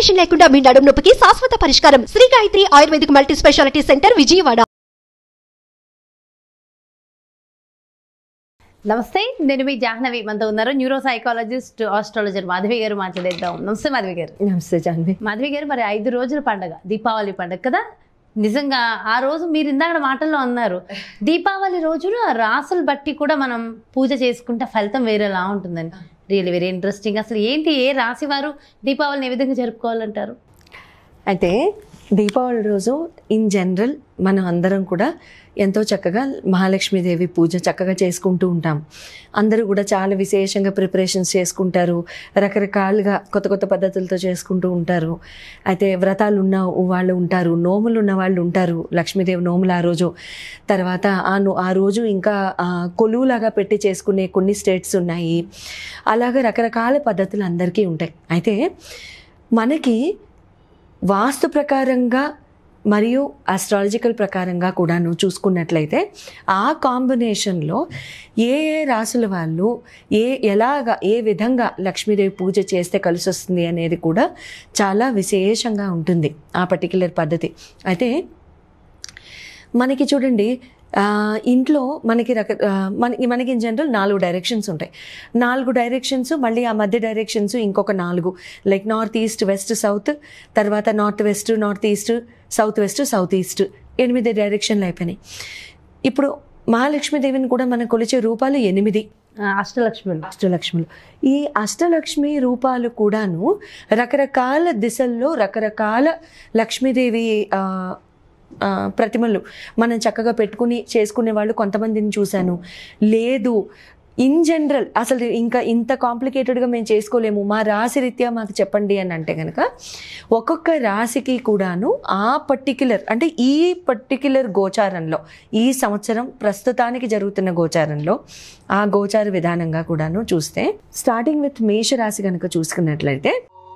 Operation లేకుండా మీ నడుము నొప్పికి శాశ్వత పరిష్కారం Shri Gayatri Ayurvedic multi speciality centre Vijayawada నమస్తే నేను మీ జాహ్నవి మనతో ఉన్నారు న్యూరో సైకాలజిస్ట్ ఆస్ట్రాలజర్ మాధవి గారు మాట్లాడేద్దాం నమస్తే మాధవి గారు నమస్తే జాన్వి మాధవి గారు మరి ఐదు రోజుల పండగ దీపావళి పండగ కదా నిజంగా ఆ రోజు మీరు ఇందాక మాటల్లో అన్నారు దీపావళి రోజున రాసులు బట్టి కూడా మనం పూజ చేసుకుంటే ఫలితం వేరేలా ఉంటుందని రియల్లీ వెరీ ఇంట్రెస్టింగ్ అసలు ఏంటి ఏ రాశి వారు దీపావళిని ఏ విధంగా జరుపుకోవాలంటారు అయితే దీపావళి రోజు ఇన్ జనరల్ మనం అందరం కూడా ఎంతో చక్కగా మహాలక్ష్మీదేవి పూజ చక్కగా చేసుకుంటూ ఉంటాం అందరూ కూడా చాలా విశేషంగా ప్రిపరేషన్స్ చేసుకుంటారు రకరకాలుగా కొత్త కొత్త పద్ధతులతో చేసుకుంటూ ఉంటారు అయితే వ్రతాలు ఉన్న వాళ్ళు ఉంటారు నోములు ఉన్న వాళ్ళు ఉంటారు లక్ష్మీదేవి నోములు ఆ రోజు తర్వాత ఆ నో ఆ రోజు ఇంకా ఆ, కొలువులాగా పెట్టి చేసుకునే కొన్ని స్టేట్స్ ఉన్నాయి అలాగా రకరకాల పద్ధతులు అందరికీ ఉంటాయి అయితే మనకి వాస్తు ప్రకారంగా మరియు ఆస్ట్రాలజికల్ ప్రకారంగా కూడాను చూసుకున్నట్లయితే ఆ కాంబినేషన్లో ఏ ఏ రాసుల వాళ్ళు ఏ ఎలాగా ఏ విధంగా లక్ష్మీదేవి పూజ చేస్తే కలిసి వస్తుంది అనేది కూడా చాలా విశేషంగా ఉంటుంది ఆ పర్టిక్యులర్ పద్ధతి అయితే మనకి చూడండి ఆ, ఇంట్లో మనకి రక ఆ, మనకి మనకి ఇన్ జనరల్ నాలుగు డైరెక్షన్స్ ఉంటాయి నాలుగు డైరెక్షన్స్ మళ్ళీ ఆ మధ్య డైరెక్షన్స్ ఇంకొక నాలుగు like north east west south తర్వాత north west north east south west south east ఎనిమిది డైరెక్షన్లు అయిపోయినాయి ఇప్పుడు మహాలక్ష్మీదేవిని కూడా మనం కొలిచే రూపాలు ఎనిమిది ఆ, అష్టలక్ష్ములు అష్టలక్ష్ములు ఈ అష్టలక్ష్మి రూపాలు కూడాను రకరకాల దిశల్లో రకరకాల లక్ష్మీదేవి ఆ, ఆ, ప్రతిమలు మనం చక్కగా పెట్టుకుని చేసుకునే వాళ్ళు కొంతమందిని చూశాను లేదు ఇన్ జనరల్ అసలు ఇంకా ఇంత కాంప్లికేటెడ్గా మేము చేసుకోలేము మా రాశి రీత్యా మాకు చెప్పండి అని అంటే కనుక ఒక్కొక్క రాశికి కూడాను ఆ పర్టిక్యులర్ అంటే ఈ పర్టిక్యులర్ గోచారంలో ఈ సంవత్సరం ప్రస్తుతానికి జరుగుతున్న గోచారంలో ఆ గోచార విధానంగా కూడాను చూస్తే స్టార్టింగ్ విత్ మేష రాశి కనుక చూసుకున్నట్లయితే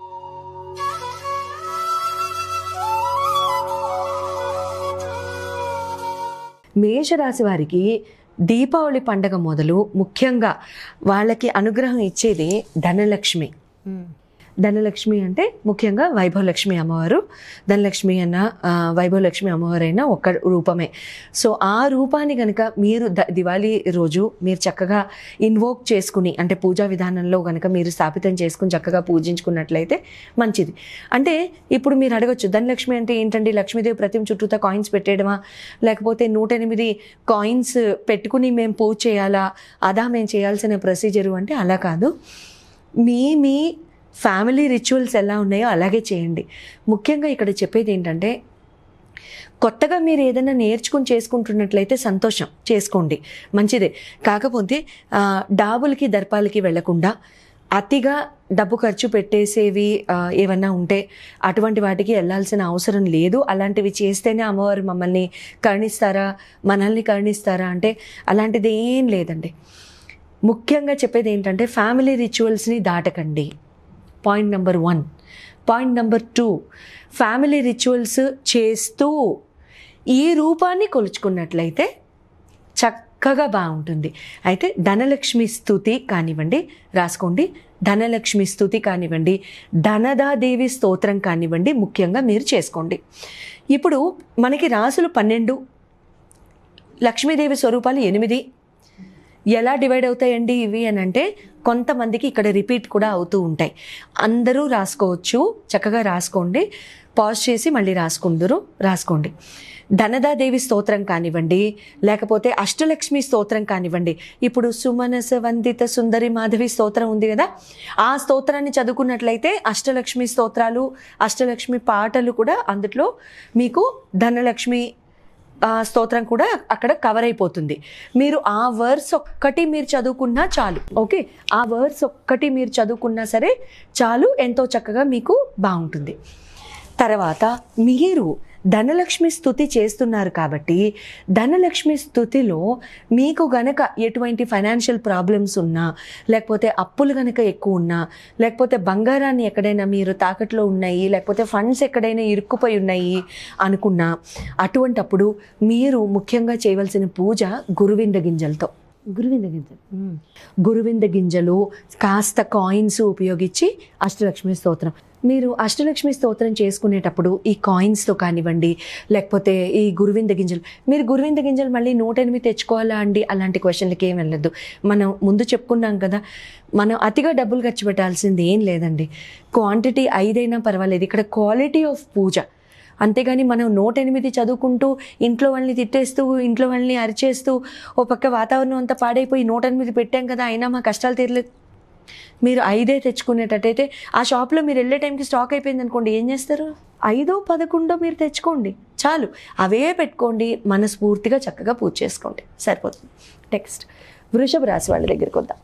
మేషరాశి వారికి దీపావళి పండగ మొదలు ముఖ్యంగా వాళ్ళకి అనుగ్రహం ఇచ్చేది ధనలక్ష్మి ధనలక్ష్మి అంటే ముఖ్యంగా వైభవలక్ష్మి అమ్మవారు ధనలక్ష్మి అన్న ఆ, వైభవలక్ష్మి అమ్మవారు అయినా ఒక్క రూపమే సో ఆ రూపాన్ని కనుక మీరు ద దివాళీ రోజు మీరు చక్కగా ఇన్వోక్ చేసుకుని అంటే పూజా విధానంలో కనుక మీరు స్థాపితం చేసుకుని చక్కగా పూజించుకున్నట్లయితే మంచిది అంటే ఇప్పుడు మీరు అడగచ్చు ధనలక్ష్మి అంటే ఏంటండి లక్ష్మీదేవి ప్రతిమ చుట్టూతా కాయిన్స్ పెట్టేయడమా లేకపోతే నూట ఎనిమిది కాయిన్స్ పెట్టుకుని మేము పూజ చేయాలా అదా మేము చేయాల్సిన ప్రొసీజరు అంటే అలా కాదు మీ మీ ఫ్యామిలీ రిచువల్స్ ఎలా ఉన్నాయో అలాగే చేయండి ముఖ్యంగా ఇక్కడ చెప్పేది ఏంటంటే కొత్తగా మీరు ఏదైనా నేర్చుకుని చేసుకుంటున్నట్లయితే సంతోషం చేసుకోండి మంచిదే కాకపోతే ఆ, డాబులకి దర్పాలకి వెళ్లకుండా అతిగా డబ్బు ఖర్చు పెట్టేసేవి ఆ, ఏమన్నా ఉంటే అటువంటి వాటికి వెళ్ళాల్సిన అవసరం లేదు అలాంటివి చేస్తేనే అమ్మవారు మమ్మల్ని కరుణిస్తారా మనల్ని కరుణిస్తారా అంటే అలాంటిది ఏం లేదండి ముఖ్యంగా చెప్పేది ఏంటంటే ఫ్యామిలీ రిచువల్స్ని దాటకండి point number one point number two family rituals చేస్తూ ఈ రూపాన్ని కొలుచుకున్నట్లయితే చక్కగా బాగుంటుంది అయితే ధనలక్ష్మి స్థుతి కానివ్వండి రాసుకోండి ధనలక్ష్మి స్థుతి కానివ్వండి ధనదాదేవి స్తోత్రం కానివ్వండి ముఖ్యంగా మీరు చేసుకోండి ఇప్పుడు మనకి రాసులు పన్నెండు లక్ష్మీదేవి స్వరూపాలు ఎనిమిది ఎలా డివైడ్ అవుతాయండి ఇవి అని అంటే కొంతమందికి ఇక్కడ రిపీట్ కూడా అవుతూ ఉంటాయి అందరూ రాసుకోవచ్చు చక్కగా రాసుకోండి పాజ్ చేసి మళ్ళీ రాసుకుందరు రాసుకోండి ధనదాదేవి స్తోత్రం కానివ్వండి లేకపోతే అష్టలక్ష్మి స్తోత్రం కానివ్వండి ఇప్పుడు సుమనస వందిత సుందరి మాధవి స్తోత్రం ఉంది కదా ఆ స్తోత్రాన్ని చదువుకున్నట్లయితే అష్టలక్ష్మి స్తోత్రాలు అష్టలక్ష్మి పాటలు కూడా అందులో మీకు ధనలక్ష్మి ఆ స్తోత్రం కూడా అక్కడ కవర్ అయిపోతుంది మీరు ఆ వర్స్ ఒక్కటి మీరు చదువుకున్నా చాలు ఓకే ఆ వర్స్ ఒక్కటి మీరు చదువుకున్నా సరే చాలు ఎంతో చక్కగా మీకు బాగుంటుంది తర్వాత మీరు ధనలక్ష్మి స్థుతి చేస్తున్నారు కాబట్టి ధనలక్ష్మి స్థుతిలో మీకు గనక ఎటువంటి ఫైనాన్షియల్ ప్రాబ్లమ్స్ ఉన్నా లేకపోతే అప్పులు గనక ఎక్కువ ఉన్నా లేకపోతే బంగారాన్ని ఎక్కడైనా మీరు తాకట్లో ఉన్నాయి లేకపోతే ఫండ్స్ ఎక్కడైనా ఇరుక్కుపోయి ఉన్నాయి అనుకున్నా అటువంటప్పుడు మీరు ముఖ్యంగా చేయవలసిన పూజ గురువింద గింజలతో గురువింద గింజ గురువింద గింజలు కాస్త కాయిన్స్ ఉపయోగించి అష్టలక్ష్మి స్తోత్రం మీరు అష్టలక్ష్మి స్తోత్రం చేసుకునేటప్పుడు ఈ కాయిన్స్తో కానివ్వండి లేకపోతే ఈ గురువింద గింజలు మీరు గురువింద గింజలు మళ్ళీ నూట ఎనిమిది తెచ్చుకోవాలా అండి అలాంటి క్వశ్చన్లకి ఏం వెళ్ళదు మనం ముందు చెప్పుకున్నాం కదా మనం అతిగా డబ్బులు ఖర్చు పెట్టాల్సింది ఏం లేదండి క్వాంటిటీ ఐదైనా పర్వాలేదు ఇక్కడ క్వాలిటీ ఆఫ్ పూజ అంతేగాని మనం నూట ఎనిమిది చదువుకుంటూ ఇంట్లో వాళ్ళని తిట్టేస్తూ ఇంట్లో వాళ్ళని అరిచేస్తూ ఓ పక్క వాతావరణం అంతా పాడైపోయి నూట ఎనిమిది పెట్టాం కదా అయినా మా కష్టాలు తీరలేదు మీరు ఐదే తెచ్చుకునేటట్టయితే ఆ షాప్లో మీరు వెళ్ళే టైంకి స్టాక్ అయిపోయింది అనుకోండి ఏం చేస్తారు ఐదో పదకొండో మీరు తెచ్చుకోండి చాలు అవే పెట్టుకోండి మనస్ఫూర్తిగా చక్కగా పూజ చేసుకోండి సరిపోతుంది నెక్స్ట్ వృషభ రాశి వాళ్ళ దగ్గరికి వద్దాం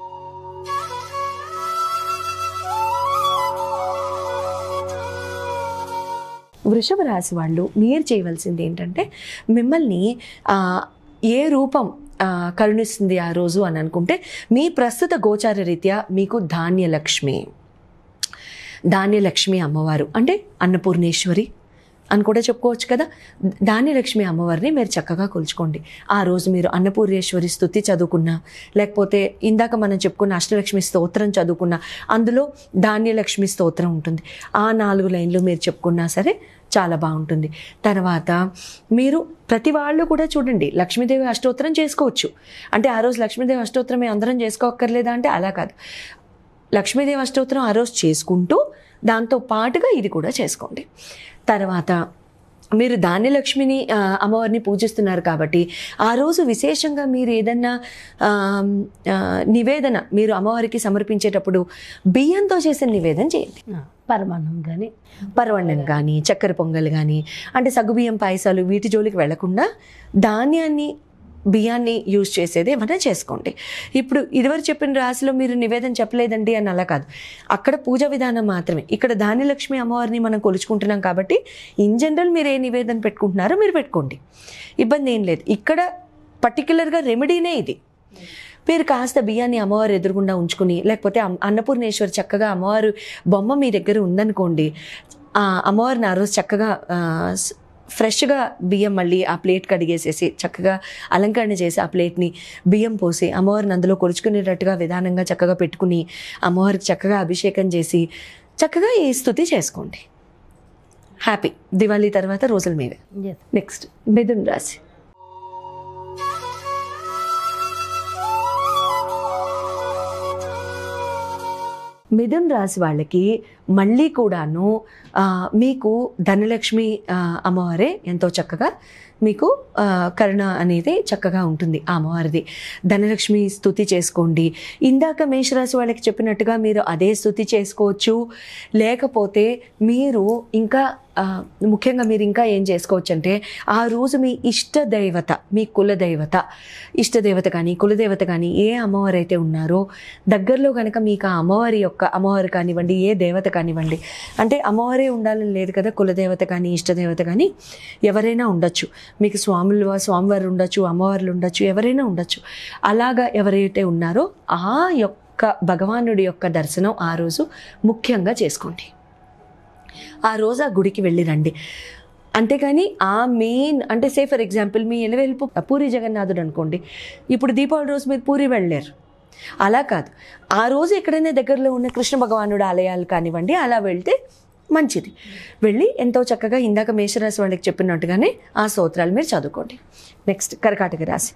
వృషభ రాశి వాళ్ళు మీరు చేయవలసింది ఏంటంటే మిమ్మల్ని ఆ, ఏ రూపం ఆ, కరుణిస్తుంది ఆ రోజు అని అనుకుంటే మీ ప్రస్తుత గోచార రీత్యా మీకు ధాన్యలక్ష్మి ధాన్యలక్ష్మి అమ్మవారు అంటే అన్నపూర్ణేశ్వరి అని కూడా చెప్పుకోవచ్చు కదా ధాన్యలక్ష్మి అమ్మవారిని మీరు చక్కగా కొలుచుకోండి ఆ రోజు మీరు అన్నపూర్ణేశ్వరి స్థుతి చదువుకున్నా లేకపోతే ఇందాక మనం చెప్పుకున్న అష్టలక్ష్మి స్తోత్రం చదువుకున్నా అందులో ధాన్యలక్ష్మి స్తోత్రం ఉంటుంది ఆ నాలుగు లైన్లు మీరు చెప్పుకున్నా సరే చాలా బాగుంటుంది తర్వాత మీరు ప్రతి వాళ్ళు కూడా చూడండి లక్ష్మీదేవి అష్టోత్తరం చేసుకోవచ్చు అంటే ఆ రోజు లక్ష్మీదేవి అష్టోత్తరం మేము అందరం చేసుకోక్కర్లేదా అంటే అలా కాదు లక్ష్మీదేవి అష్టోత్తరం ఆ రోజు చేసుకుంటూ దాంతో పాటుగా ఇది కూడా చేసుకోండి తర్వాత మీరు ధాన్యలక్ష్మిని ఆ, అమ్మవారిని పూజిస్తున్నారు కాబట్టి ఆ రోజు విశేషంగా మీరు ఏదన్నా ఆ, ఆ, నివేదన మీరు అమ్మవారికి సమర్పించేటప్పుడు బియ్యంతో చేసిన నివేదన చేయండి ఆ, పరమాన్నం కానీ పరవన్నం కానీ చక్కెర పొంగల్ కానీ అంటే సగ్గుబియ్యం పాయసాలు వీటి జోలికి వెళ్లకుండా ధాన్యాన్ని బియ్యాన్ని యూజ్ చేసేది ఏమైనా చేసుకోండి ఇప్పుడు ఇదివరకు చెప్పిన రాశిలో మీరు నివేదన చెప్పలేదండి అని అలా కాదు అక్కడ పూజ విధానం మాత్రమే ఇక్కడ ధాన్యలక్ష్మి అమ్మవారిని మనం కొలుచుకుంటున్నాం కాబట్టి ఇన్ జనరల్ మీరు ఏ నివేదన పెట్టుకుంటున్నారో మీరు పెట్టుకోండి ఇబ్బంది ఏం లేదు ఇక్కడ పర్టికులర్గా రెమెడీనే ఇది మీరు కాస్త బియ్యాన్ని అమ్మవారు ఎదురుగుండా ఉంచుకుని లేకపోతే అమ్- అన్నపూర్ణేశ్వరి చక్కగా అమ్మవారు బొమ్మ మీ దగ్గర ఉందనుకోండి ఆ అమ్మవారిని ఆ రోజు చక్కగా ఆ, స్- ఫ్రెష్గా బియ్యం మళ్ళీ ఆ ప్లేట్ కడిగేసేసి చక్కగా అలంకరణ చేసి ఆ ప్లేట్ని బియ్యం పోసి అమ్మవారిని అందులో కొలుచుకునేటట్టుగా విధానంగా చక్కగా పెట్టుకుని అమ్మవారికి చక్కగా అభిషేకం చేసి చక్కగా ఈ స్థుతి చేసుకోండి హ్యాపీ దివాళీ తర్వాత రోజులు మీవే ఎస్ నెక్స్ట్ మిథున్ రాశి మిథున్ రాశి వాళ్ళకి మళ్ళీ కూడాను ఆ, మీకు ధనలక్ష్మి ఆ, అమ్మవారే ఎంతో చక్కగా మీకు ఆ, కరుణ అనేది చక్కగా ఉంటుంది ఆ అమ్మవారిది ధనలక్ష్మి స్థుతి చేసుకోండి ఇందాక మేషరాశి వాళ్ళకి చెప్పినట్టుగా మీరు అదే స్థుతి చేసుకోవచ్చు లేకపోతే మీరు ఇంకా ఆ, ముఖ్యంగా మీరు ఇంకా ఏం చేసుకోవచ్చు అంటే ఆ రోజు మీ ఇష్ట దేవత మీ కులదేవత ఇష్టదేవత కానీ కులదేవత కానీ ఏ అమ్మవారు అయితే ఉన్నారో దగ్గరలో కనుక మీకు ఆ అమ్మవారి యొక్క అమ్మవారు కానివ్వండి ఏ దేవత కానివ్వండి అంటే అమ్మవారే ఉండాలని లేదు కదా కులదేవత కానీ ఇష్టదేవత కానీ ఎవరైనా ఉండొచ్చు మీకు స్వాములు స్వామివారు ఉండొచ్చు అమ్మవార్లు ఉండొచ్చు ఎవరైనా ఉండొచ్చు అలాగా ఎవరైతే ఉన్నారో ఆ యొక్క భగవానుడి యొక్క దర్శనం ఆ రోజు ముఖ్యంగా చేసుకోండి ఆ రోజు ఆ గుడికి వెళ్ళి రండి అంతేగాని ఆ మెయిన్ అంటే సే ఫర్ ఎగ్జాంపుల్ మీ ఎలవెల్పు పూరి జగన్నాథుడు అనుకోండి ఇప్పుడు దీపావళి రోజు మీరు పూరి వెళ్ళలేరు అలా కాదు ఆ రోజు ఎక్కడైనా దగ్గరలో ఉన్న కృష్ణ భగవానుడు ఆలయాలు కానివ్వండి అలా వెళ్తే మంచిది వెళ్ళి ఎంతో చక్కగా ఇందాక మేషరాశి వాళ్ళకి చెప్పినట్టుగానే ఆ స్తోత్రాలు మీరు చదువుకోండి నెక్స్ట్ కర్కాటక రాశి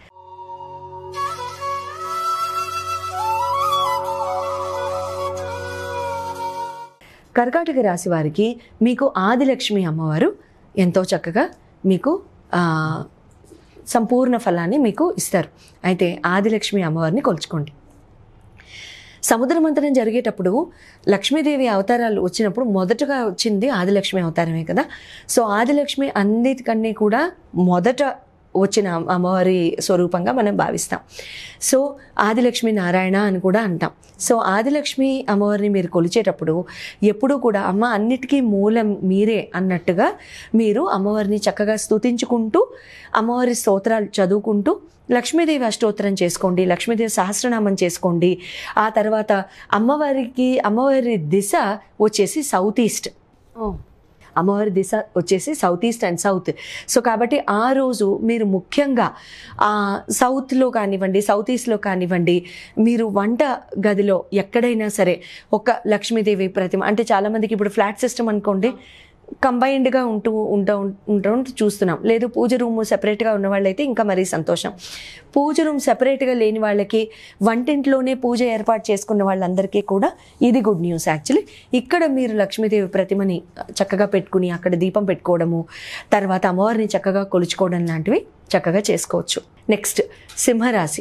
కర్కాటక రాశి వారికి మీకు ఆదిలక్ష్మి అమ్మవారు ఎంతో చక్కగా మీకు ఆ, సంపూర్ణ ఫలాన్ని మీకు ఇస్తారు అయితే ఆదిలక్ష్మి అమ్మవారిని కొలుచుకోండి సముద్ర మంతనం జరిగేటప్పుడు లక్ష్మీదేవి అవతారాలు వచ్చినప్పుడు మొదటగా వచ్చింది ఆదిలక్ష్మి అవతారమే కదా సో ఆదిలక్ష్మి అన్నిటికన్నీ కూడా మొదట వచ్చిన అమ్మవారి స్వరూపంగా మనం భావిస్తాం సో ఆదిలక్ష్మి నారాయణ అని కూడా అంటాం సో ఆదిలక్ష్మి అమ్మవారిని మీరు కొలిచేటప్పుడు ఎప్పుడూ కూడా అమ్మ అన్నిటికీ మూలం మీరే అన్నట్టుగా మీరు అమ్మవారిని చక్కగా స్తుతించుకుంటూ అమ్మవారి స్తోత్రాలు చదువుకుంటూ లక్ష్మీదేవి అష్టోత్తరం చేసుకోండి లక్ష్మీదేవి సహస్రనామం చేసుకోండి ఆ తర్వాత అమ్మవారికి అమ్మవారి దిశ వచ్చేసి సౌత్ ఈస్ట్ ఓ అమ్మవారి దిశ వచ్చేసి south east and south so కాబట్టి ఆ రోజు మీరు ముఖ్యంగా ఆ, సౌత్లో కానివ్వండి సౌత్ ఈస్ట్లో కానివ్వండి మీరు వంట గదిలో ఎక్కడైనా సరే ఒక లక్ష్మీదేవి ప్రతిమ అంటే చాలామందికి ఇప్పుడు ఫ్లాట్ సిస్టమ్ అనుకోండి కంబైన్డ్గా ఉంటూ ఉంటా ఉంటా చూస్తున్నాం లేదు పూజ రూమ్ సెపరేట్గా ఉన్న వాళ్ళైతే ఇంకా మరీ సంతోషం పూజ రూమ్ సెపరేట్గా లేని వాళ్ళకి వంటింట్లోనే పూజ ఏర్పాటు చేసుకున్న వాళ్ళందరికీ కూడా ఇది గుడ్ న్యూస్ యాక్చువల్లీ ఇక్కడ మీరు లక్ష్మీదేవి ప్రతిమని చక్కగా పెట్టుకుని అక్కడ దీపం పెట్టుకోవడము తర్వాత అమ్మవారిని చక్కగా కొలుచుకోవడం లాంటివి చక్కగా చేసుకోవచ్చు నెక్స్ట్ సింహరాశి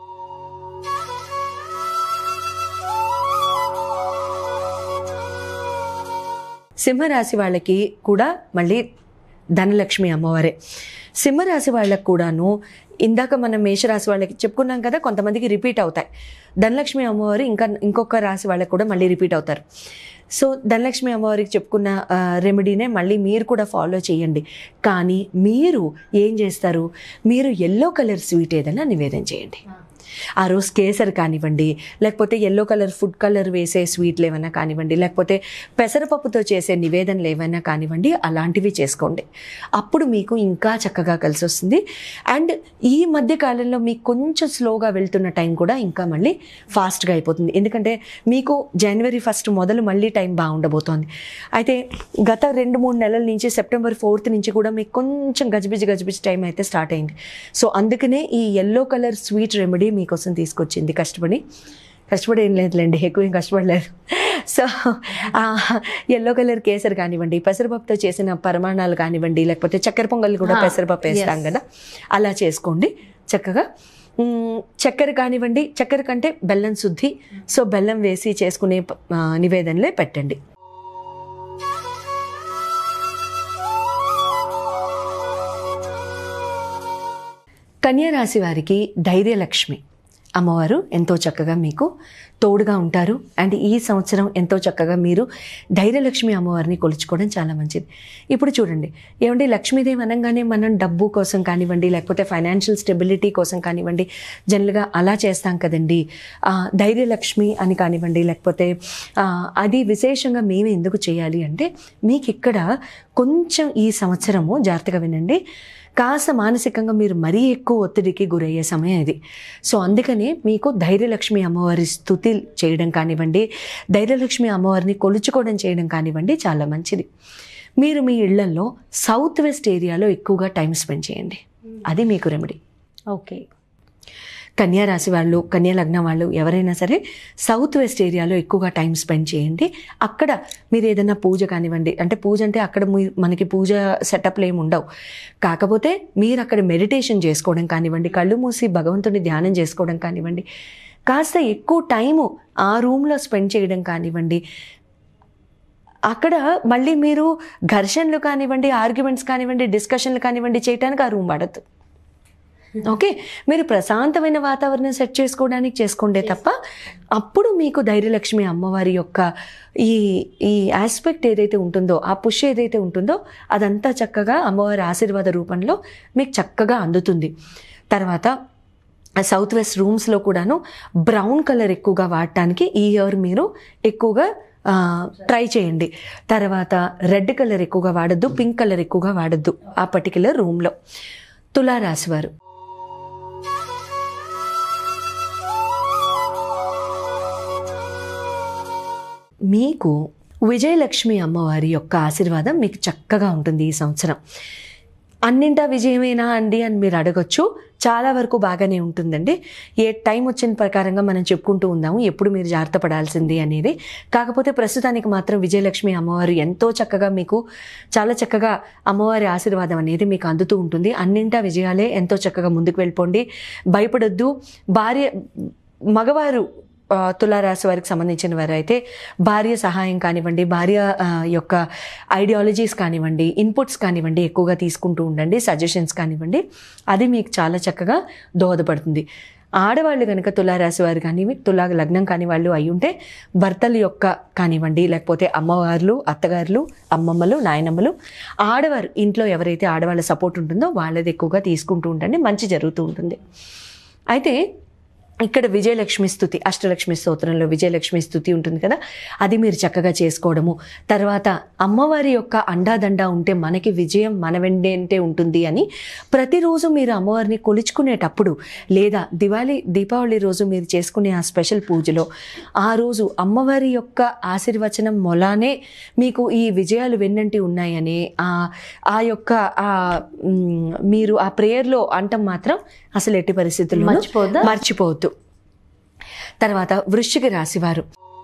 సింహరాశి వాళ్ళకి కూడా మళ్ళీ ధనలక్ష్మి అమ్మవారే సింహరాశి వాళ్ళకి కూడాను ఇందాక మనం మేషరాశి వాళ్ళకి చెప్పుకున్నాం కదా కొంతమందికి రిపీట్ అవుతాయి ధనలక్ష్మి అమ్మవారు ఇంకా ఇంకొక రాశి వాళ్ళకి కూడా మళ్ళీ రిపీట్ అవుతారు సో ధనలక్ష్మి అమ్మవారికి చెప్పుకున్న ఆ, రెమెడీనే మళ్ళీ మీరు కూడా ఫాలో చేయండి కానీ మీరు ఏం చేస్తారు మీరు ఎల్లో కలర్ స్వీట్ ఏదైనా నివేదన చేయండి ఆ రోజు కేసరి కానివ్వండి లేకపోతే ఎల్లో కలర్ ఫుడ్ కలర్ వేసే స్వీట్లు ఏమైనా కానివ్వండి లేకపోతే పెసరపప్పుతో చేసే నివేదనలు ఏమైనా కానివ్వండి అలాంటివి చేసుకోండి అప్పుడు మీకు ఇంకా చక్కగా కలిసి వస్తుంది అండ్ ఈ మధ్య కాలంలో మీకు కొంచెం స్లోగా వెళ్తున్న టైం కూడా ఇంకా మళ్ళీ ఫాస్ట్గా అయిపోతుంది ఎందుకంటే మీకు జనవరి ఫస్ట్ మొదలు మళ్ళీ టైం బాగుండబోతోంది అయితే గత రెండు మూడు నెలల నుంచి సెప్టెంబర్ ఫోర్త్ నుంచి కూడా మీకు కొంచెం గజిబిజి గజిబిజి టైం అయితే స్టార్ట్ అయింది సో అందుకనే ఈ ఎల్లో కలర్ స్వీట్ రెమెడీ మీకోసం తీసుకొచ్చింది కష్టపడి కష్టపడి ఏం లేదులేండి ఎక్కువ ఏం కష్టపడలేదు సో ఎల్లో కలర్ కేసరి కానివ్వండి పెసరపప్పుతో చేసిన పరిమాణాలు కానివ్వండి లేకపోతే చక్కెర పొంగల్ కూడా Ah, పెసరపప్పు వేస్తాం yes. కదా అలా చేసుకోండి చక్కగా మ్, చక్కెర కానివ్వండి చక్కెర కంటే బెల్లం శుద్ధి సో బెల్లం వేసి చేసుకునే ప- ఆ, నివేదనలే పెట్టండి కన్యా రాశి వారికి ధైర్యలక్ష్మి అమ్మవారు ఎంతో చక్కగా మీకు తోడుగా ఉంటారు అండ్ ఈ సంవత్సరం ఎంతో చక్కగా మీరు ధైర్యలక్ష్మి అమ్మవారిని కొలుచుకోవడం చాలా మంచిది ఇప్పుడు చూడండి ఏమండి లక్ష్మీదేవి అనగానే మనం డబ్బు కోసం కానివ్వండి లేకపోతే ఫైనాన్షియల్ స్టెబిలిటీ కోసం కానివ్వండి జనరల్గా అలా చేస్తాం కదండి ఆ, ధైర్యలక్ష్మి అని కానివ్వండి లేకపోతే ఆ, అది విశేషంగా మేము ఎందుకు చేయాలి అంటే మీకు ఇక్కడ కొంచెం ఈ సంవత్సరము జాగ్రత్తగా వినండి కాస్త మానసికంగా మీరు మరీ ఎక్కువ ఒత్తిడికి గురయ్యే సమయం ఇది సో అందుకనే మీకు ధైర్యలక్ష్మి అమ్మవారి స్థుతి చేయడం కానివ్వండి ధైర్యలక్ష్మి అమ్మవారిని కొలుచుకోవడం చేయడం కానివ్వండి చాలా మంచిది మీరు మీ ఇళ్లలో సౌత్ వెస్ట్ ఏరియాలో ఎక్కువగా టైం స్పెండ్ చేయండి అది మీకు రెమెడీ ఓకే కన్యా రాశి వాళ్ళు కన్యా లగ్నం వాళ్ళు ఎవరైనా సరే సౌత్ వెస్ట్ ఏరియాలో ఎక్కువగా టైం స్పెండ్ చేయండి అక్కడ మీరు ఏదైనా పూజ కానివ్వండి అంటే పూజ అంటే అక్కడ మీ- మనకి పూజ సెటప్లు ఏమి ఉండవు కాకపోతే మీరు అక్కడ మెడిటేషన్ చేసుకోవడం కానివ్వండి కళ్ళు మూసి భగవంతుని ధ్యానం చేసుకోవడం కానివ్వండి కాస్త ఎక్కువ టైము ఆ రూమ్లో స్పెండ్ చేయడం కానివ్వండి అక్కడ మళ్ళీ మీరు ఘర్షణలు కానివ్వండి ఆర్గ్యుమెంట్స్ కానివ్వండి డిస్కషన్లు కానివ్వండి చేయడానికి ఆ రూమ్ పడద్దు ఓకే మీరు ప్రశాంతమైన వాతావరణం సెట్ చేసుకోవడానికి చేసుకోండే తప్ప అప్పుడు మీకు ధైర్యలక్ష్మి అమ్మవారి యొక్క ఈ ఈ ఆస్పెక్ట్ ఏదైతే ఉంటుందో ఆ పుష్ ఏదైతే ఉంటుందో అదంతా చక్కగా అమ్మవారి ఆశీర్వాద రూపంలో మీకు చక్కగా అందుతుంది తర్వాత సౌత్ వెస్ట్ రూమ్స్లో కూడాను బ్రౌన్ కలర్ ఎక్కువగా వాడటానికి ఈ ఇయర్ మీరు ఎక్కువగా ట్రై చేయండి తర్వాత రెడ్ కలర్ ఎక్కువగా వాడద్దు పింక్ కలర్ ఎక్కువగా వాడద్దు ఆ పర్టికులర్ రూమ్లో తులారాశి వారు మీకు విజయలక్ష్మి అమ్మవారి యొక్క ఆశీర్వాదం మీకు చక్కగా ఉంటుంది ఈ సంవత్సరం అన్నింటా విజయమేనా అండి అని మీరు అడగొచ్చు చాలా వరకు బాగానే ఉంటుందండి ఏ టైం వచ్చిన ప్రకారంగా మనం చెప్పుకుంటూ ఉందాము ఎప్పుడు మీరు జాగ్రత్త పడాల్సింది అనేది కాకపోతే ప్రస్తుతానికి మాత్రం విజయలక్ష్మి అమ్మవారు ఎంతో చక్కగా మీకు చాలా చక్కగా అమ్మవారి ఆశీర్వాదం అనేది మీకు అందుతూ ఉంటుంది అన్నింటా విజయాలే ఎంతో చక్కగా ముందుకు వెళ్ళిపోండి భయపడొద్దు భార్య మగవారు ఆ, తులారాశి వారికి సంబంధించిన వారు అయితే భార్య సహాయం కానివ్వండి భార్య ఆ, యొక్క ఐడియాలజీస్ కానివ్వండి ఇన్పుట్స్ కానివ్వండి ఎక్కువగా తీసుకుంటూ ఉండండి సజెషన్స్ కానివ్వండి అది మీకు చాలా చక్కగా దోహదపడుతుంది ఆడవాళ్ళు కనుక తులారాశి వారు కానీ తులా లగ్నం కాని వాళ్ళు అయి ఉంటే భర్తల యొక్క కానివ్వండి లేకపోతే అమ్మవార్లు అత్తగారులు అమ్మమ్మలు నాయనమ్మలు ఆడవారు ఇంట్లో ఎవరైతే ఆడవాళ్ళ సపోర్ట్ ఉంటుందో వాళ్ళది ఎక్కువగా తీసుకుంటూ ఉండండి మంచి జరుగుతూ ఉంటుంది అయితే ఇక్కడ విజయలక్ష్మి స్థుతి అష్టలక్ష్మి స్తోత్రంలో విజయలక్ష్మి స్థుతి ఉంటుంది కదా అది మీరు చక్కగా చేసుకోవడము తర్వాత అమ్మవారి యొక్క అండాదండ ఉంటే మనకి విజయం మన వెంటే ఉంటుంది అని ప్రతిరోజు మీరు అమ్మవారిని కొలుచుకునేటప్పుడు లేదా దివాళీ దీపావళి రోజు మీరు చేసుకునే ఆ స్పెషల్ పూజలో ఆ రోజు అమ్మవారి యొక్క ఆశీర్వచనం మొలానే మీకు ఈ విజయాలు వెన్నంటి ఉన్నాయని ఆ ఆ యొక్క ఆ మ్, మీరు ఆ ప్రేయర్లో అంటం మాత్రం అసలు ఎట్టి పరిస్థితుల్లో మర్చిపోవద్దా? మర్చిపోవద్దు తర్వాత వృశ్చిక రాశి వారు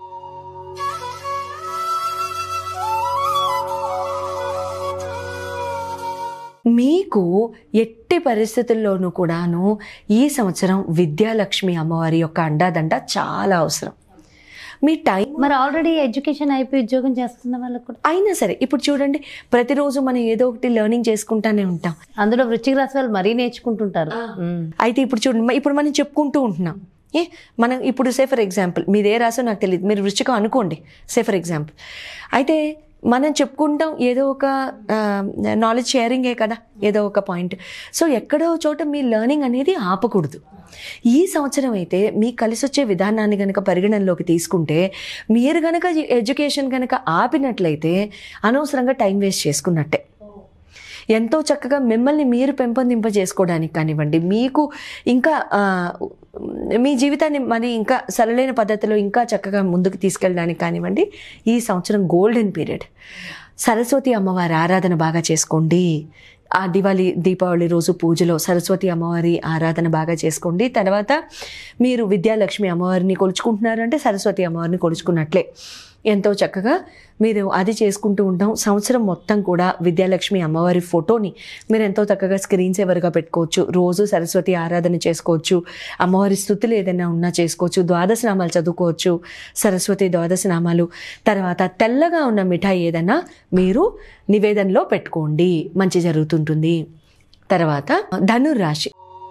మీకు ఎట్టి పరిస్థితుల్లోనూ కూడాను ఈ సంవత్సరం విద్యాలక్ష్మి అమ్మవారి యొక్క అండాదండ చాలా అవసరం మీ టైం మరి ఆల్రెడీ ఎడ్యుకేషన్ అయిపోయి ఉద్యోగం చేస్తున్న వాళ్ళకు కూడా అయినా సరే ఇప్పుడు చూడండి ప్రతిరోజు మనం ఏదో ఒకటి లెర్నింగ్ చేసుకుంటానే ఉంటాం అందులో వృశ్చిక రాశి వాళ్ళు మరీ నేర్చుకుంటుంటారు ఉమ్. అయితే ఇప్పుడు చూడండి మ- ఇప్పుడు మనం చెప్పుకుంటూ ఉంటున్నాం ఏ మనం ఇప్పుడు సే ఫర్ ఎగ్జాంపుల్ మీది ఏ రాసో నాకు తెలియదు మీరు వృచ్చికం అనుకోండి సే ఫర్ ఎగ్జాంపుల్ అయితే మనం చెప్పుకుంటాం ఏదో ఒక నాలెడ్జ్ షేరింగే కదా ఏదో ఒక పాయింట్ సో ఎక్కడో చోట మీ లెర్నింగ్ అనేది ఆపకూడదు ఈ సంవత్సరం అయితే మీకు కలిసి వచ్చే విధానాన్ని కనుక పరిగణనలోకి తీసుకుంటే మీరు కనుక ఎడ్యుకేషన్ కనుక ఆపినట్లయితే అనవసరంగా టైం వేస్ట్ చేసుకున్నట్టే ఎంతో చక్కగా మిమ్మల్ని మీరు పెంపొందింప చేసుకోవడానికి కానివ్వండి మీకు ఇంకా ఆ, మీ జీవితాన్ని మరి ఇంకా సరళైన పద్ధతిలో ఇంకా చక్కగా ముందుకు తీసుకెళ్ళడానికి కానివ్వండి ఈ సంవత్సరం గోల్డెన్ పీరియడ్ సరస్వతి అమ్మవారి ఆరాధన బాగా చేసుకోండి ఆ దివాళీ దీపావళి రోజు పూజలో సరస్వతి అమ్మవారి ఆరాధన బాగా చేసుకోండి తర్వాత మీరు విద్యాలక్ష్మి అమ్మవారిని కొలుచుకుంటున్నారు అంటే సరస్వతి అమ్మవారిని కొలుచుకున్నట్లే ఎంతో చక్కగా మీరు అది చేసుకుంటూ ఉంటాం సంవత్సరం మొత్తం కూడా విద్యాలక్ష్మి అమ్మవారి ఫోటోని మీరు ఎంతో చక్కగా స్క్రీన్ సేవర్గా పెట్టుకోవచ్చు రోజు సరస్వతి ఆరాధన చేసుకోవచ్చు అమ్మవారి స్థుతులు ఏదైనా ఉన్నా చేసుకోవచ్చు ద్వాదశ నామాలు చదువుకోవచ్చు సరస్వతి ద్వాదశ నామాలు తర్వాత తెల్లగా ఉన్న మిఠాయి ఏదైనా మీరు నివేదనలో పెట్టుకోండి మంచి జరుగుతుంటుంది తర్వాత ధనుర్రాశి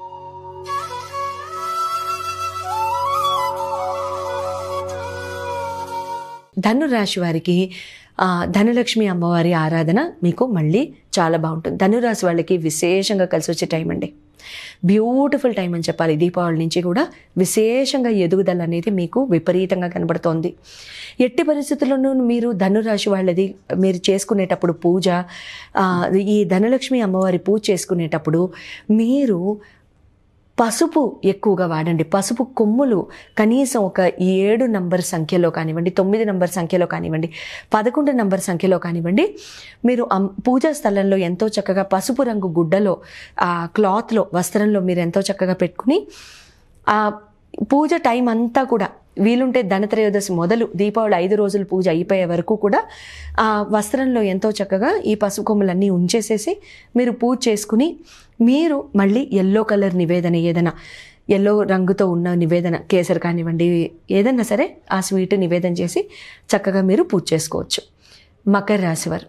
ధనురాశి వారికి ఆ, ధనలక్ష్మి అమ్మవారి ఆరాధన మీకు మళ్ళీ చాలా బాగుంటుంది ధనురాశి వాళ్ళకి విశేషంగా కలిసి వచ్చే టైం అండి బ్యూటిఫుల్ టైం అని చెప్పాలి దీపావళి నుంచి కూడా విశేషంగా ఎదుగుదల అనేది మీకు విపరీతంగా కనబడుతోంది ఎట్టి పరిస్థితుల్లోనూ మీరు ధనురాశి వాళ్ళది మీరు చేసుకునేటప్పుడు పూజ ఆ, ఈ ధనలక్ష్మి అమ్మవారి పూజ చేసుకునేటప్పుడు మీరు పసుపు ఎక్కువగా వాడండి పసుపు కొమ్ములు కనీసం ఒక ఏడు నంబర్ సంఖ్యలో కానివ్వండి తొమ్మిది నంబర్ సంఖ్యలో కానివ్వండి పదకొండు నంబర్ సంఖ్యలో కానివ్వండి మీరు అమ్- పూజా స్థలంలో ఎంతో చక్కగా పసుపు రంగు గుడ్డలో ఆ క్లాత్లో వస్త్రంలో మీరు ఎంతో చక్కగా పెట్టుకుని ఆ పూజ టైం అంతా కూడా వీలుంటే ధనత్రయోదశి మొదలు దీపావళి ఐదు రోజులు పూజ అయిపోయే వరకు కూడా ఆ వస్త్రంలో ఎంతో చక్కగా ఈ పసుపు కొమ్ములన్నీ ఉంచేసేసి మీరు పూజ చేసుకుని మీరు మళ్ళీ ఎల్లో కలర్ నివేదన ఏదైనా ఎల్లో రంగుతో ఉన్న నివేదన కేసరి కానివ్వండి ఏదైనా సరే ఆ స్వీట్ నివేదన చేసి చక్కగా మీరు పూజ చేసుకోవచ్చు మకర రాశి వారు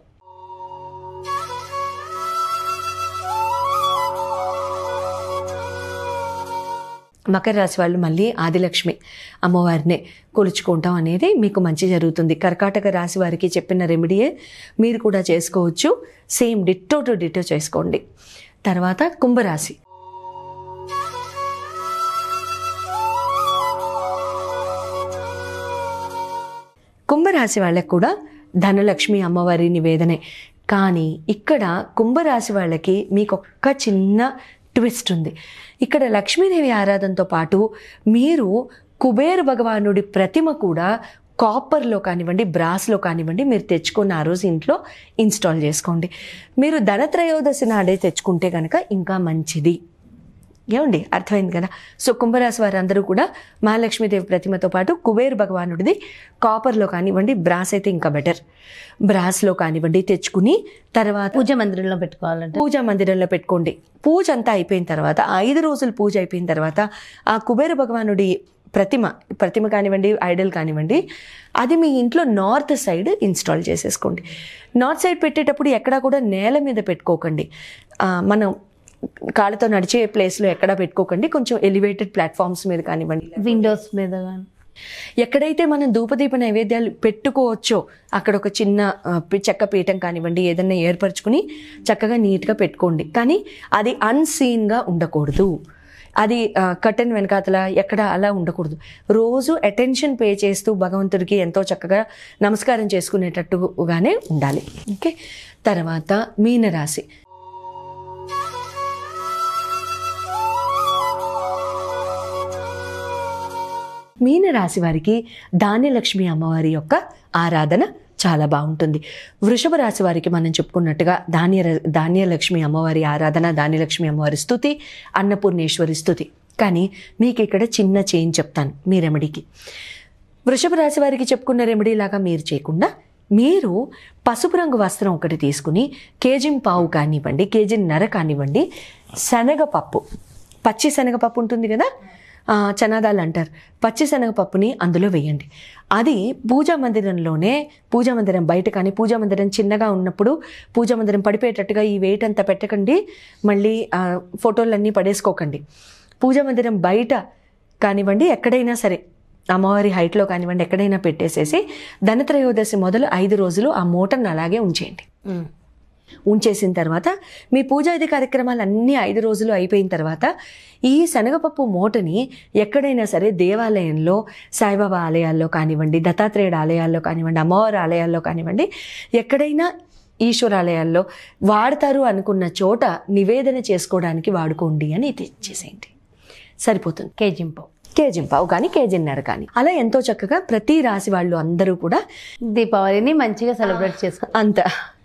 మకర రాశి వాళ్ళు మళ్ళీ ఆదిలక్ష్మి అమ్మవారినే కొలుచుకుంటాం అనేది మీకు మంచి జరుగుతుంది కర్కాటక రాశి వారికి చెప్పిన రెమెడీయే మీరు కూడా చేసుకోవచ్చు సేమ్ డిట్టో టు డిట్టో చేసుకోండి తర్వాత కుంభరాశి కుంభరాశి వాళ్ళకి కూడా ధనలక్ష్మి అమ్మవారి నివేదనే కానీ ఇక్కడ కుంభరాశి వాళ్ళకి మీకు ఒక్క చిన్న ట్విస్ట్ ఉంది ఇక్కడ లక్ష్మీదేవి ఆరాధనతో పాటు మీరు కుబేర భగవానుడి ప్రతిమ కూడా కాపర్లో కానివ్వండి బ్రాస్లో కానివ్వండి మీరు తెచ్చుకొని ఆ రోజు ఇంట్లో ఇన్స్టాల్ చేసుకోండి మీరు ధనత్రయోదశి నాడే తెచ్చుకుంటే కనుక ఇంకా మంచిది ఏమండి అర్థమైంది కదా సో కుంభరాశి వారందరూ కూడా మహాలక్ష్మీదేవి ప్రతిమతో పాటు కుబేర్ భగవానుడిది కాపర్లో కానివ్వండి బ్రాస్ అయితే ఇంకా బెటర్ బ్రాస్లో కానివ్వండి తెచ్చుకుని తర్వాత పూజ మందిరంలో పెట్టుకోవాలంటే పూజా మందిరంలో పెట్టుకోండి పూజ అంతా అయిపోయిన తర్వాత ఆ ఐదు రోజులు పూజ అయిపోయిన తర్వాత ఆ కుబేర భగవానుడి ప్రతిమ ప్రతిమ కానివ్వండి ఐడల్ కానివ్వండి అది మీ ఇంట్లో నార్త్ సైడ్ ఇన్స్టాల్ చేసేసుకోండి నార్త్ సైడ్ పెట్టేటప్పుడు ఎక్కడా కూడా నేల మీద పెట్టుకోకండి ఆ, మనం కాళ్ళతో నడిచే ప్లేస్లో ఎక్కడా పెట్టుకోకండి కొంచెం ఎలివేటెడ్ ప్లాట్ఫామ్స్ మీద కానివ్వండి విండోస్ మీద కానీ ఎక్కడైతే మనం ధూపదీప నైవేద్యాలు పెట్టుకోవచ్చో అక్కడ ఒక చిన్న ఆ, పి- చెక్క పీఠం కానివ్వండి ఏదన్నా ఏర్పరచుకుని చక్కగా నీట్గా పెట్టుకోండి కానీ అది అన్సీన్గా ఉండకూడదు అది కటన్ వెనకాతల ఎక్కడ అలా ఉండకూడదు రోజు అటెన్షన్ పే చేస్తూ భగవంతుడికి ఎంతో చక్కగా నమస్కారం చేసుకునేటట్టుగానే ఉండాలి ఓకే తర్వాత మీనరాశి మీనరాశి వారికి ధాన్యలక్ష్మి అమ్మవారి యొక్క ఆరాధన చాలా బాగుంటుంది వృషభ రాశి వారికి మనం చెప్పుకున్నట్టుగా ధాన్య ధాన్యలక్ష్మి అమ్మవారి ఆరాధన ధాన్యలక్ష్మి అమ్మవారి స్థుతి అన్నపూర్ణేశ్వరి స్థుతి కానీ మీకు ఇక్కడ చిన్న చేంజ్ చెప్తాను మీ రెమెడీకి వృషభ రాశి వారికి చెప్పుకున్న రెమెడీ లాగా మీరు చేయకుండా మీరు పసుపు రంగు వస్త్రం ఒకటి తీసుకుని కేజీ పావు కానివ్వండి కేజీ నర కానివ్వండి శనగపప్పు పచ్చి శనగపప్పు ఉంటుంది కదా ఆ, చనాదాలు అంటారు పచ్చి శనగపప్పుని అందులో వేయండి అది పూజా మందిరంలోనే పూజా మందిరం బయట కానీ పూజా మందిరం చిన్నగా ఉన్నప్పుడు పూజా మందిరం పడిపోయేటట్టుగా ఈ వెయిట్ అంతా పెట్టకండి మళ్ళీ ఆ, ఫోటోలన్నీ పడేసుకోకండి పూజా మందిరం బయట కానివ్వండి ఎక్కడైనా సరే అమ్మవారి హైట్లో కానివ్వండి ఎక్కడైనా పెట్టేసేసి ధనత్రయోదశి మొదలు ఐదు రోజులు ఆ మూటను అలాగే ఉంచేయండి ఉమ్. ఉంచేసిన తర్వాత మీ పూజాది కార్యక్రమాలు అన్నీ ఐదు రోజులు అయిపోయిన తర్వాత ఈ శనగపప్పు మూటని ఎక్కడైనా సరే దేవాలయంలో సాయిబాబా ఆలయాల్లో కానివ్వండి దత్తాత్రేయుడు ఆలయాల్లో కానివ్వండి అమ్మవారి ఆలయాల్లో కానివ్వండి ఎక్కడైనా ఈశ్వరాలయాల్లో వాడతారు అనుకున్న చోట నివేదన చేసుకోవడానికి వాడుకోండి అని ఇది ఇచ్చేసేయండి సరిపోతుంది కేజింపు కేజింపావు కానీ కేజిన్నర కానీ అలా ఎంతో చక్కగా ప్రతి రాశి వాళ్ళు అందరూ కూడా దీపావళిని మంచిగా సెలబ్రేట్ చేసుకో అంత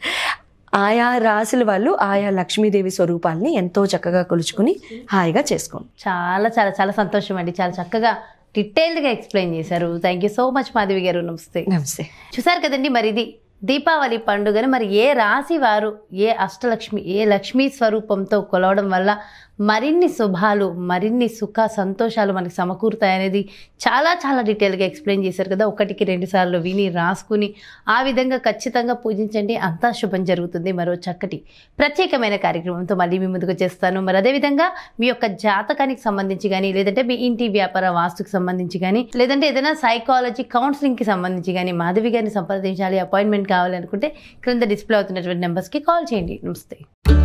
ఆయా రాశుల వాళ్ళు ఆయా లక్ష్మీదేవి స్వరూపాలని ఎంతో చక్కగా కొలుచుకుని హాయిగా చేసుకోండి చాలా చాలా చాలా సంతోషం అండి చాలా చక్కగా డీటెయిల్డ్గా ఎక్స్ప్లెయిన్ చేశారు thank you so much Madhavi garu నమస్తే నమస్తే చూసారు కదండి మరి ఇది దీపావళి పండుగని మరి ఏ రాశి వారు ఏ అష్టలక్ష్మి ఏ లక్ష్మీ స్వరూపంతో కొలవడం వల్ల మరిన్ని శుభాలు మరిన్ని సుఖ సంతోషాలు మనకి సమకూరుతాయనేది చాలా చాలా డీటెయిల్గా ఎక్స్ప్లెయిన్ చేశారు కదా ఒకటికి రెండు సార్లు విని రాసుకుని ఆ విధంగా ఖచ్చితంగా పూజించండి అంతా శుభం జరుగుతుంది మరో చక్కటి ప్రత్యేకమైన కార్యక్రమంతో మళ్ళీ మీ ముందుకు చేస్తాను మరి అదేవిధంగా మీ యొక్క జాతకానికి సంబంధించి కానీ లేదంటే మీ ఇంటి వ్యాపార వాస్తుకి సంబంధించి కానీ లేదంటే ఏదైనా సైకాలజీ కౌన్సిలింగ్కి సంబంధించి కానీ మాధవి గారిని సంప్రదించాలి అపాయింట్మెంట్ కావాలి అనుకుంటే క్రింద డిస్ప్లే అవుతున్నటువంటి నెంబర్స్కి కాల్ చేయండి నమస్తే